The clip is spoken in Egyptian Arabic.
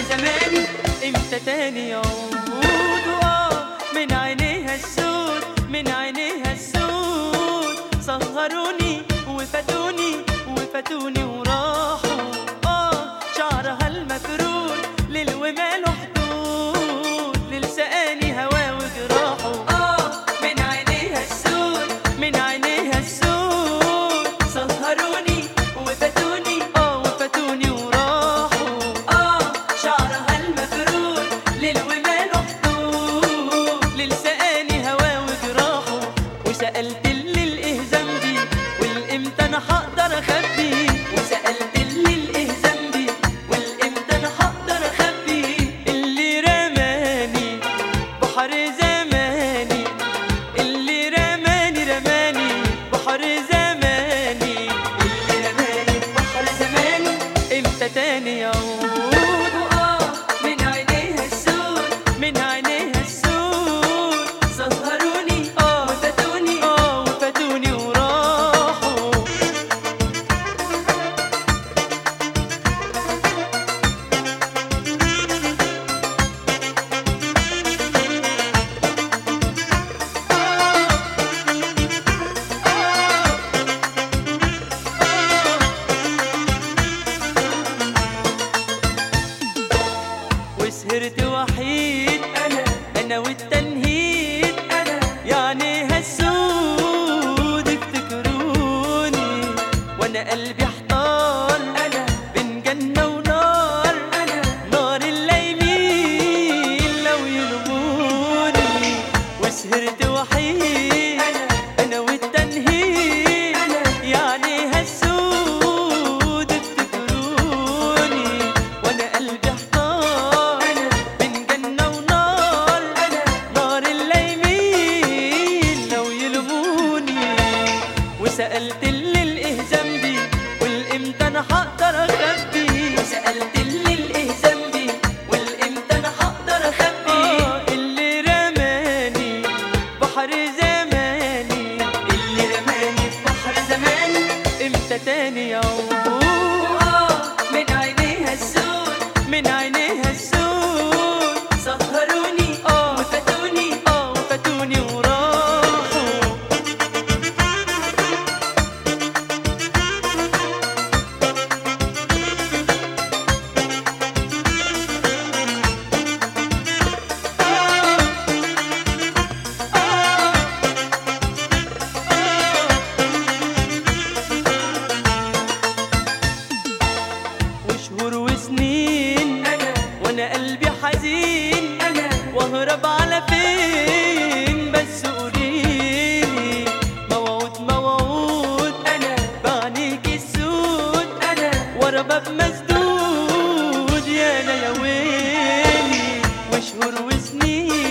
زماني امتى تاني يعود وآه من عينيها السود من عينيها السود سهروني وفاتوني وفاتوني وراحوا اه شعرها المفرود ليل وماله حدود ليل سقاني هوا وجراحه اه من عينيها السود من عينيها السود سهروني وفاتوني اه وفاتوني وراحوا اه شعرها المفرود ليل وماله حدود للسقاني هوا وجراحه وسألت اللي الايه ذنبي والامتى انا هقدر اخبي وسألت اللي الايه ذنبي والامتى انا هقدر اخبي اللي رماني بحر زماني اللي رماني رماني بحر زماني اللي رماني في بحر زماني امتى تاني يعود واه من عينيها السود من عينيها السود سهروني اه وفاتوني اه وفاتوني وراحوا وسهرت وحيد انا انا والتنهيد انا يعني هالسود افتكروني وانا قلبي احتار انا بين جنة ونار انا نار الليمين لو يلوموني وسهرت وحيد انا انا والتنهيد أنا. يعني هالسود افتكروني وانا قلبي احتار أنا. بين جنة ونار أنا. نار الليمين لو يلوموني وسألت اللي الايه ذنبي والامتى انا هقدر اخبي وسألت اللي الايه ذنبي والامتى انا هقدر اخبي آه، اللي رماني بحر زماني اللي رماني في بحر زماني امتى تاني يعود واه من عينيها السود من عينيها السود سهروني آه. وفاتوني اه وفاتوني وراحوا وشهور وسنين انا وانا قلبي حزين انا واهرب على فين بس قوليلي موعود موعود انا بعينيك السود انا ورا باب مسدود يا انا يا ويلي وشهور وسنين